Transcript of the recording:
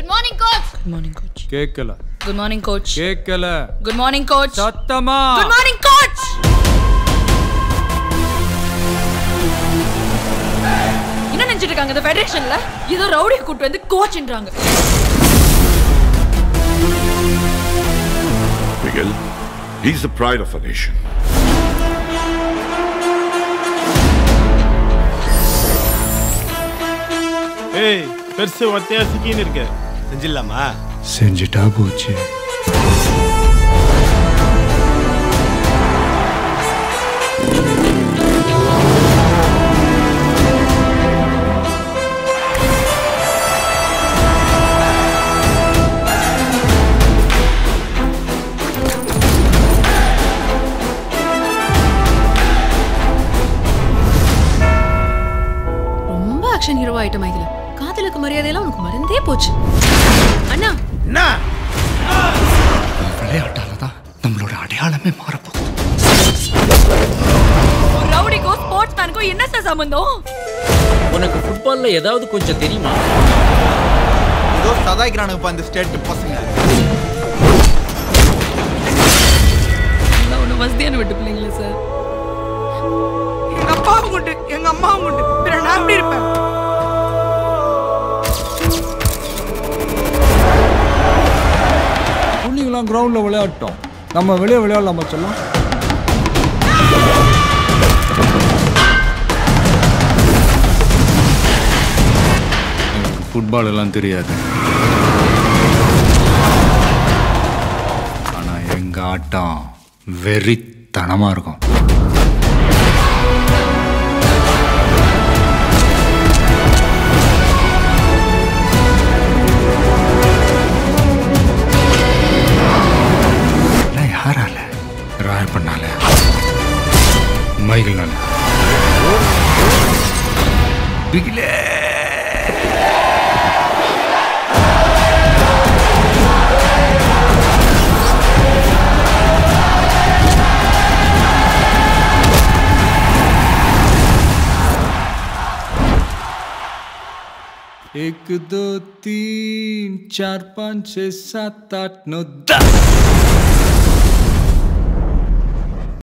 Good morning coach good morning coach கேட்கல good morning coach கேட்கல good morning coach சத்தமா good morning coach என்ன நினைச்சிட்டு இருக்காங்க இந்த ஃபெடரேஷன்ல ஏதோ ரவுடி கூட்டு வந்து கோச்ன்றாங்க Miguel, he's the pride of a nation. ஏய் பெருசு ஒத்தையா சிக்கின்னு இருக்க செஞ்சிடலாமா செஞ்சுட்டா போச்சு ரொம்ப ஆக்ஷன் ஹீரோ ஆயிட்ட மைதில காதலுக்கு மரியாதையெல்லாம் உனக்கு மறந்தே போச்சு அண்ணா என்ன விளையாட்டால தான் நம்மளோட அடையாளமே மாறப்போகுது ஒரு ரவுடிக்கும் ஸ்போர்ட்ஸ் மேனுக்கும் என்ன சார் சம்பந்தம் உனக்கு ஃபுட்பால்ல ஏதாவது கொஞ்சம் தெரியுமா ஏதோ சதாய்க்கிறானுங்கப்பா இந்த ஸ்டேட் பசங்க நான் ஒன்று வசதியான விட்டு பிள்ளைங்களே சார் எங்க அப்பாவும் உண்டு எங்க அம்மாவும் உண்டு பிற நான் எப்படி இருப்பேன் புள்ளிங்களாம் கிரவுண்ட்ல விளையாட்டோம் நம்ம வெளியே விளையாடலாமா சொல்லலாம் எனக்கு ஃபுட்பால் எல்லாம் தெரியாது ஆனா எங்க ஆட்டம் வெறித்தனமா இருக்கும் எல்லாம் யாரால ராய் பண்ணால மைகிள்னால பிகிலே एक दो तीन चार पाँच छः सात आठ नौ दस